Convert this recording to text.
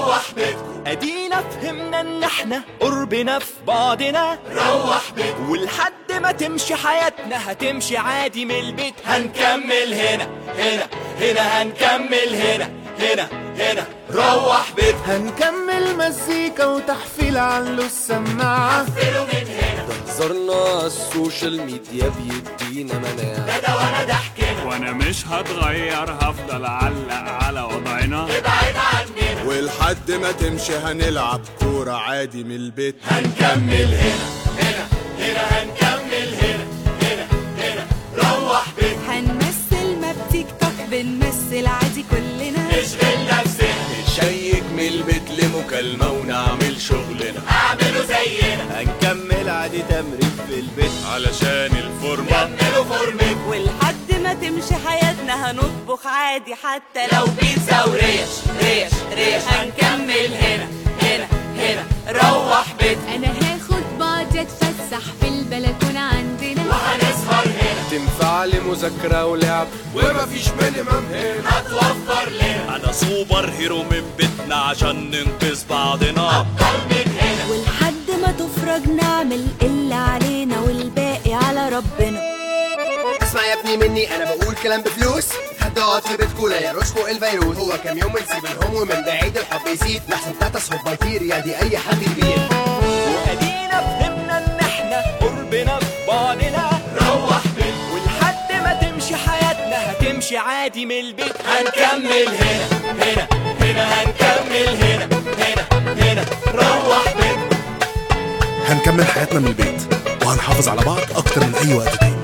روح بيتكم ادينا فهمنا ان احنا قربنا في بعضنا روح بيتكم ولحد ما تمشي حياتنا هتمشي عادي من البيت هنكمل هنا هنا هنا هنكمل هنا هنا هنا روح بيت هنكمل مزيكا وتحفيل على السماعة فيلوا من هنا حذرنا السوشيال ميديا بيدينا مناعة ده وانا ضحكنا وانا مش هتغير هفضل اعلق على وضعنا ابعد عننا ولحد ما تمشي هنلعب كورة عادي من البيت هنكمل هنا هنا هنا هنكمل هنا هنا هنا روح بيت هنمثل ما بتيك توك بنمثل عادي كلنا نشغل نفسنا نشيك من البيت لمكالمة ونعمل شغلنا اعملوا زينا هنكمل عادي تمرين في البيت علشان الفورمة كملوا فورمتكم ولحد ما تمشي حياتنا هنطبخ عادي حتى لو لو بيتزا وريش ريش ريش هنكمل هنا هنا هنا روح بيت انا هاخد بعض اتفسح في البلكونه عندنا وهنسهر هنا تنفع لمذاكرة ولعب ومفيش مينيمم هنا هتوفر لنا أنا سوبر هيرو من بيتنا عشان ننقذ بعضنا ابطال من هنا ولحد ما تفرج نعمل اللي علينا والباقي على ربنا اسمع يا ابني مني انا بقول كلام بفلوس حد اقعد في بيتكو لا يرشكو الفيروس هو كام يوم ونسيب الهم ومن بعيد الحب يزيد لحسن تاتس هوبا يطير يا دي اي حد كبير وادينا فهمنا ان احنا قربنا في بعضنا روح بيت ولحد ما تمشي حياتنا هتمشي عادي من البيت هنكمل هنا هنا هنا هنكمل هنا هنا هنا روح بيت هنكمل حياتنا من البيت وهنحافظ على بعض أكتر من أي وقت تاني